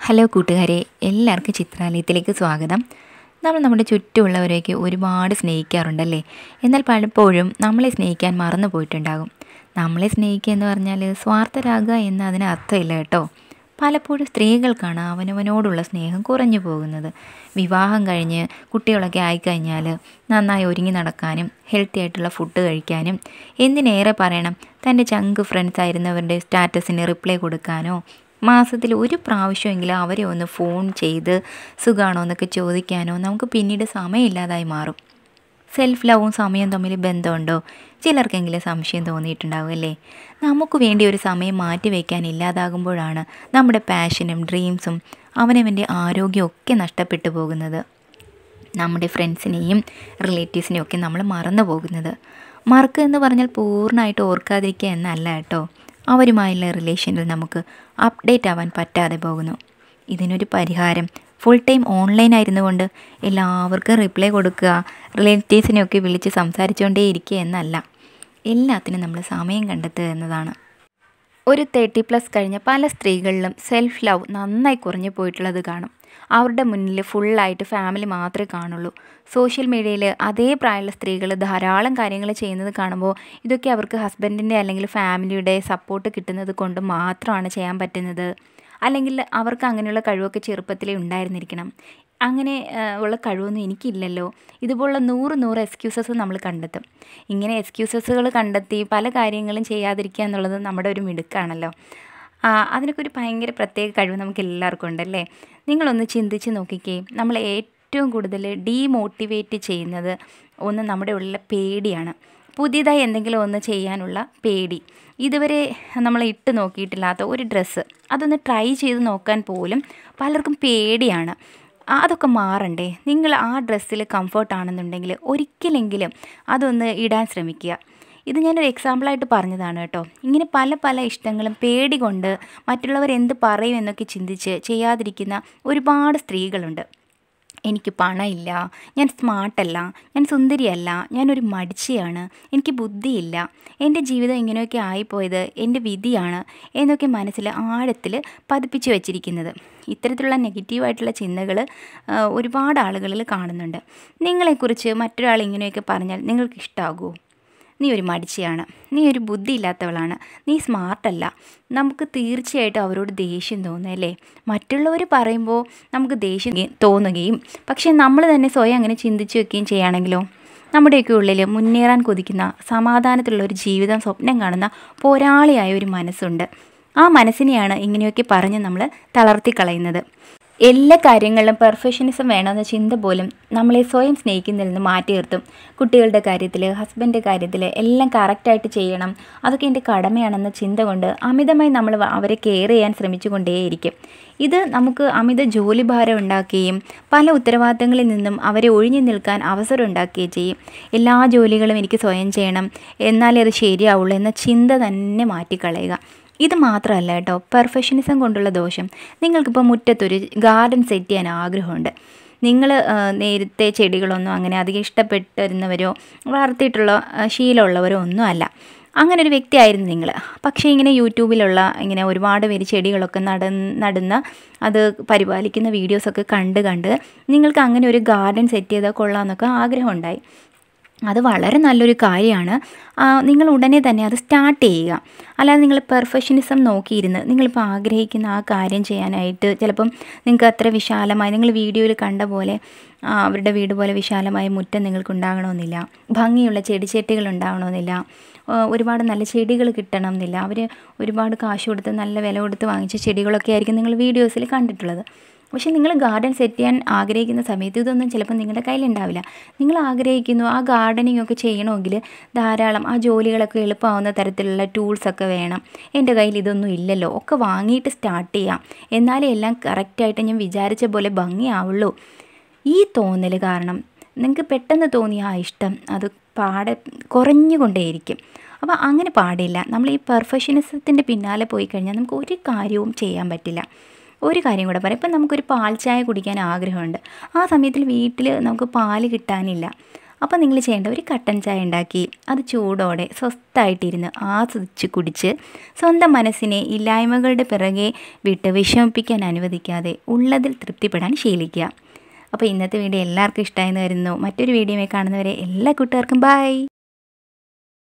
hello കൂട്ടുകാരെ എല്ലാവർക്കും ചിത്രാലയത്തിലേക്ക് സ്വാഗതം നമ്മൾ നമ്മുടെ ചുറ്റുമുള്ളവരെയൊക്കെ ഒരുപാട് സ്നേഹിക്കാറുണ്ടല്ലേ എന്നാൽ പലപ്പോഴും നമ്മളെ സ്നേഹിക്കാൻ മറന്നു പോയിട്ടുണ്ടാകും നമ്മളെ സ്നേഹിക്കുക എന്ന് പറഞ്ഞാൽ സ്വാർത്ഥരാകുക എന്ന് അതിന് അർത്ഥമില്ല കേട്ടോ പലപ്പോഴും സ്ത്രീകൾക്കാണ് അവനവനോടുള്ള സ്നേഹം കുറഞ്ഞു പോകുന്നത് വിവാഹം കഴിഞ്ഞ് കുട്ടികളൊക്കെ ആയിക്കഴിഞ്ഞാൽ നന്നായി ഒരുങ്ങി നടക്കാനും ഹെൽത്തി ആയിട്ടുള്ള ഫുഡ് കഴിക്കാനും എന്തിനേറെ പറയണം തൻ്റെ ചങ്ക് ഫ്രണ്ട്സ് ആയിരുന്നവരുടെ സ്റ്റാറ്റസിന് റിപ്ലൈ കൊടുക്കാനോ മാസത്തിൽ ഒരു പ്രാവശ്യമെങ്കിലും അവരെ ഒന്ന് ഫോൺ ചെയ്ത് സുഖമാണോ എന്നൊക്കെ ചോദിക്കാനോ നമുക്ക് പിന്നീട് സമയമില്ലാതായി മാറും സെൽഫ് ലവും സമയവും തമ്മിൽ ബന്ധമുണ്ടോ ചിലർക്കെങ്കിലും സംശയം തോന്നിയിട്ടുണ്ടാവും അല്ലേ നമുക്ക് വേണ്ടി ഒരു സമയം മാറ്റി വയ്ക്കാൻ ഇല്ലാതാകുമ്പോഴാണ് നമ്മുടെ പാഷനും ഡ്രീംസും അവനവൻ്റെ ആരോഗ്യവും ഒക്കെ നഷ്ടപ്പെട്ടു പോകുന്നത് നമ്മുടെ ഫ്രണ്ട്സിനെയും റിലേറ്റീവ്സിനെയും ഒക്കെ നമ്മൾ മറന്നു പോകുന്നത് മറക്കുക എന്ന് പറഞ്ഞാൽ പൂർണ്ണമായിട്ട് ഓർക്കാതിരിക്കുക എന്നല്ല കേട്ടോ അവരുമായുള്ള റിലേഷനിൽ നമുക്ക് അപ്ഡേറ്റ് ആവാൻ പറ്റാതെ പോകുന്നു ഇതിനൊരു പരിഹാരം ഫുൾ ടൈം ഓൺലൈൻ ആയിരുന്നുകൊണ്ട് എല്ലാവർക്കും റിപ്ലൈ കൊടുക്കുക റിലേറ്റീവ്സിനെയൊക്കെ വിളിച്ച് സംസാരിച്ചുകൊണ്ടേ ഇരിക്കുക എന്നല്ല എല്ലാത്തിനും നമ്മൾ സമയം കണ്ടെത്തുക എന്നതാണ് ഒരു തേർട്ടി പ്ലസ് കഴിഞ്ഞ പല സ്ത്രീകളിലും സെൽഫ് ലവ് നന്നായി കുറഞ്ഞു പോയിട്ടുള്ളത് കാണും അവരുടെ മുന്നിൽ ഫുള്ളായിട്ട് ഫാമിലി മാത്രമേ കാണുള്ളൂ സോഷ്യൽ മീഡിയയിൽ അതേ പ്രായമുള്ള സ്ത്രീകൾ ധാരാളം കാര്യങ്ങൾ ചെയ്യുന്നത് കാണുമ്പോൾ ഇതൊക്കെ അവർക്ക് ഹസ്ബൻഡിൻ്റെ അല്ലെങ്കിൽ ഫാമിലിയുടെ സപ്പോർട്ട് കിട്ടുന്നത് കൊണ്ട് മാത്രമാണ് ചെയ്യാൻ പറ്റുന്നത് അല്ലെങ്കിൽ അവർക്ക് അങ്ങനെയുള്ള കഴിവൊക്കെ ചെറുപ്പത്തിലേ ഉണ്ടായിരുന്നിരിക്കണം അങ്ങനെ ഉള്ള കഴിവൊന്നും എനിക്കില്ലല്ലോ ഇതുപോലുള്ള നൂറ് നൂറ് എക്സ്ക്യൂസസ് നമ്മൾ കണ്ടെത്തും ഇങ്ങനെ എക്സ്ക്യൂസസുകൾ കണ്ടെത്തി പല കാര്യങ്ങളും ചെയ്യാതിരിക്കുക എന്നുള്ളത് നമ്മുടെ ഒരു മിടുക്കാണല്ലോ അതിനൊക്കെ ഒരു ഭയങ്കര പ്രത്യേക കഴിവ് നമുക്ക് എല്ലാവർക്കും ഉണ്ടല്ലേ നിങ്ങളൊന്ന് ചിന്തിച്ച് നോക്കിക്കേ നമ്മൾ ഏറ്റവും കൂടുതൽ ഡീമോട്ടിവേറ്റ് ചെയ്യുന്നത് ഒന്ന് നമ്മുടെ ഉള്ള പേടിയാണ് പുതിയതായി എന്തെങ്കിലും ഒന്ന് ചെയ്യാനുള്ള പേടി ഇതുവരെ നമ്മൾ ഇട്ട് നോക്കിയിട്ടില്ലാത്ത ഒരു ഡ്രസ്സ് അതൊന്ന് ട്രൈ ചെയ്ത് നോക്കാൻ പോലും പലർക്കും പേടിയാണ് അതൊക്കെ മാറണ്ടേ നിങ്ങൾ ആ ഡ്രസ്സിൽ കംഫർട്ടാണെന്നുണ്ടെങ്കിൽ ഒരിക്കലെങ്കിലും അതൊന്ന് ഇടാൻ ശ്രമിക്കുക ഇത് ഞാനൊരു എക്സാമ്പിളായിട്ട് പറഞ്ഞതാണ് കേട്ടോ ഇങ്ങനെ പല പല ഇഷ്ടങ്ങളും പേടി കൊണ്ട് മറ്റുള്ളവർ എന്ത് പറയും എന്നൊക്കെ ചിന്തിച്ച് ചെയ്യാതിരിക്കുന്ന ഒരുപാട് സ്ത്രീകളുണ്ട് എനിക്ക് പണമില്ല ഞാൻ സ്മാർട്ടല്ല ഞാൻ സുന്ദരിയല്ല ഞാനൊരു മടിച്ചിയാണ് എനിക്ക് ബുദ്ധിയില്ല എൻ്റെ ജീവിതം ഇങ്ങനെയൊക്കെ ആയിപ്പോയത് എൻ്റെ വിധിയാണ് എന്നൊക്കെ മനസ്സിൽ ആഴത്തിൽ പതിപ്പിച്ച് വെച്ചിരിക്കുന്നത് ഇത്തരത്തിലുള്ള നെഗറ്റീവായിട്ടുള്ള ചിന്തകൾ ഒരുപാട് ആളുകളിൽ കാണുന്നുണ്ട് നിങ്ങളെക്കുറിച്ച് മറ്റൊരാൾ ഇങ്ങനെയൊക്കെ പറഞ്ഞാൽ നിങ്ങൾക്ക് ഇഷ്ടമാകുമോ നീ ഒരു മടിച്ചിയാണ് നീ ഒരു ബുദ്ധിയില്ലാത്തവളാണ് നീ സ്മാർട്ടല്ല നമുക്ക് തീർച്ചയായിട്ടും അവരോട് ദേഷ്യം തോന്നും അല്ലേ മറ്റുള്ളവർ പറയുമ്പോൾ നമുക്ക് ദേഷ്യം തോന്നുകയും പക്ഷേ നമ്മൾ തന്നെ സ്വയം അങ്ങനെ ചിന്തിച്ച് വെക്കുകയും ചെയ്യുകയാണെങ്കിലോ നമ്മുടെയൊക്കെ ഉള്ളിൽ മുന്നേറാൻ കൊതിക്കുന്ന സമാധാനത്തിലുള്ള ഒരു ജീവിതം സ്വപ്നം കാണുന്ന പോരാളിയായ ഒരു മനസ്സുണ്ട് ആ മനസ്സിനെയാണ് ഇങ്ങനെയൊക്കെ പറഞ്ഞ് നമ്മൾ തളർത്തിക്കളയുന്നത് എല്ലാ കാര്യങ്ങളിലും പെർഫെക്ഷനിസം വേണമെന്ന ചിന്ത പോലും നമ്മളെ സ്വയം സ്നേഹിക്കുന്നതിൽ നിന്ന് മാറ്റി നിർത്തും കുട്ടികളുടെ കാര്യത്തിൽ ഹസ്ബൻഡിൻ്റെ കാര്യത്തിൽ എല്ലാം കറക്റ്റായിട്ട് ചെയ്യണം അതൊക്കെ എൻ്റെ കടമയാണെന്ന ചിന്ത കൊണ്ട് അമിതമായി നമ്മൾ അവരെ കെയർ ചെയ്യാൻ ശ്രമിച്ചുകൊണ്ടേയിരിക്കും ഇത് നമുക്ക് അമിത ജോലിഭാരം ഉണ്ടാക്കുകയും പല ഉത്തരവാദിത്തങ്ങളിൽ നിന്നും അവരെ ഒഴിഞ്ഞു നിൽക്കാൻ അവസരം ഉണ്ടാക്കുകയും ചെയ്യും എല്ലാ ജോലികളും എനിക്ക് സ്വയം ചെയ്യണം എന്നാലേ അത് ശരിയാവുള്ളൂ എന്ന ചിന്ത തന്നെ മാറ്റിക്കളയുക ഇത് മാത്രമല്ല കേട്ടോ പെർഫെക്ഷനിസം കൊണ്ടുള്ള ദോഷം നിങ്ങൾക്കിപ്പോൾ മുറ്റത്തൊരു ഗാർഡൻ സെറ്റ് ചെയ്യാൻ ആഗ്രഹമുണ്ട് നിങ്ങൾ നേരത്തെ ചെടികളൊന്നും അങ്ങനെ അധികം ഇഷ്ടപ്പെട്ടിരുന്നവരോ വളർത്തിയിട്ടുള്ള ശീലമുള്ളവരോ ഒന്നും അല്ല അങ്ങനെ ഒരു വ്യക്തിയായിരുന്നു നിങ്ങൾ പക്ഷേ ഇങ്ങനെ യൂട്യൂബിലുള്ള ഇങ്ങനെ ഒരുപാട് പേര് ചെടികളൊക്കെ നട നടുന്ന അത് പരിപാലിക്കുന്ന വീഡിയോസൊക്കെ കണ്ട് കണ്ട് നിങ്ങൾക്ക് അങ്ങനെ ഒരു ഗാർഡൻ സെറ്റ് ചെയ്താൽ കൊള്ളാമെന്നൊക്കെ ആഗ്രഹമുണ്ടായി അത് വളരെ നല്ലൊരു കാര്യമാണ് നിങ്ങൾ ഉടനെ തന്നെ അത് സ്റ്റാർട്ട് ചെയ്യുക അല്ലാതെ നിങ്ങൾ പെർഫെക്ഷനിസം നോക്കിയിരുന്ന് നിങ്ങളിപ്പോൾ ആഗ്രഹിക്കുന്ന ആ കാര്യം ചെയ്യാനായിട്ട് ചിലപ്പം നിങ്ങൾക്ക് അത്ര വിശാലമായി നിങ്ങൾ വീഡിയോയിൽ കണ്ട പോലെ അവരുടെ വീട് പോലെ വിശാലമായ മുറ്റം നിങ്ങൾക്ക് ഉണ്ടാകണമെന്നില്ല ഭംഗിയുള്ള ചെടിച്ചട്ടികൾ ഉണ്ടാകണമെന്നില്ല ഒരുപാട് നല്ല ചെടികൾ കിട്ടണം എന്നില്ല അവർ ഒരുപാട് കാശ് കൊടുത്ത് നല്ല വില കൊടുത്ത് വാങ്ങിച്ച ചെടികളൊക്കെ ആയിരിക്കും നിങ്ങൾ വീഡിയോസിൽ കണ്ടിട്ടുള്ളത് പക്ഷേ നിങ്ങൾ ഗാർഡൻ സെറ്റ് ചെയ്യാൻ ആഗ്രഹിക്കുന്ന സമയത്ത് ഇതൊന്നും ചിലപ്പോൾ നിങ്ങളുടെ കയ്യിലുണ്ടാവില്ല നിങ്ങൾ ആഗ്രഹിക്കുന്നു ആ ഗാർഡനിങ് ഒക്കെ ചെയ്യണമെങ്കിൽ ധാരാളം ആ ജോലികളൊക്കെ എളുപ്പമാവുന്ന തരത്തിലുള്ള ടൂൾസൊക്കെ വേണം എൻ്റെ കയ്യിൽ ഇതൊന്നും ഇല്ലല്ലോ ഒക്കെ വാങ്ങിയിട്ട് സ്റ്റാർട്ട് ചെയ്യാം എന്നാലേ എല്ലാം കറക്റ്റായിട്ട് ഞാൻ വിചാരിച്ച പോലെ ഭംഗിയാവുള്ളൂ ഈ തോന്നൽ കാരണം നിങ്ങൾക്ക് പെട്ടെന്ന് തോന്നിയ ആ ഇഷ്ടം അത് പാടെ കുറഞ്ഞുകൊണ്ടേയിരിക്കും അപ്പോൾ അങ്ങനെ പാടില്ല നമ്മൾ ഈ പെർഫെക്ഷനിസത്തിൻ്റെ പിന്നാലെ പോയി കഴിഞ്ഞാൽ നമുക്ക് ഒരു കാര്യവും ചെയ്യാൻ പറ്റില്ല ഒരു കാര്യം കൂടെ പറയാം ഇപ്പം നമുക്കൊരു പാൽ ചായ കുടിക്കാൻ ആഗ്രഹമുണ്ട് ആ സമയത്തിൽ വീട്ടിൽ നമുക്ക് പാല് കിട്ടാനില്ല അപ്പോൾ നിങ്ങൾ ചെയ്യേണ്ട ഒരു കട്ടൻ ചായ ഉണ്ടാക്കി അത് ചൂടോടെ സ്വസ്ഥമായിട്ടിരുന്ന് ആസ്വദിച്ച് കുടിച്ച് സ്വന്തം മനസ്സിനെ ഇല്ലായ്മകളുടെ പിറകെ വിട്ട് വിഷമിപ്പിക്കാൻ അനുവദിക്കാതെ ഉള്ളതിൽ തൃപ്തിപ്പെടാൻ ശീലിക്കുക അപ്പോൾ ഇന്നത്തെ വീഡിയോ എല്ലാവർക്കും ഇഷ്ടമായെന്ന് വരുന്നു മറ്റൊരു വീഡിയോയിൽ കാണുന്നവരെ എല്ലാ കൂട്ടുകാർക്കും ബൈ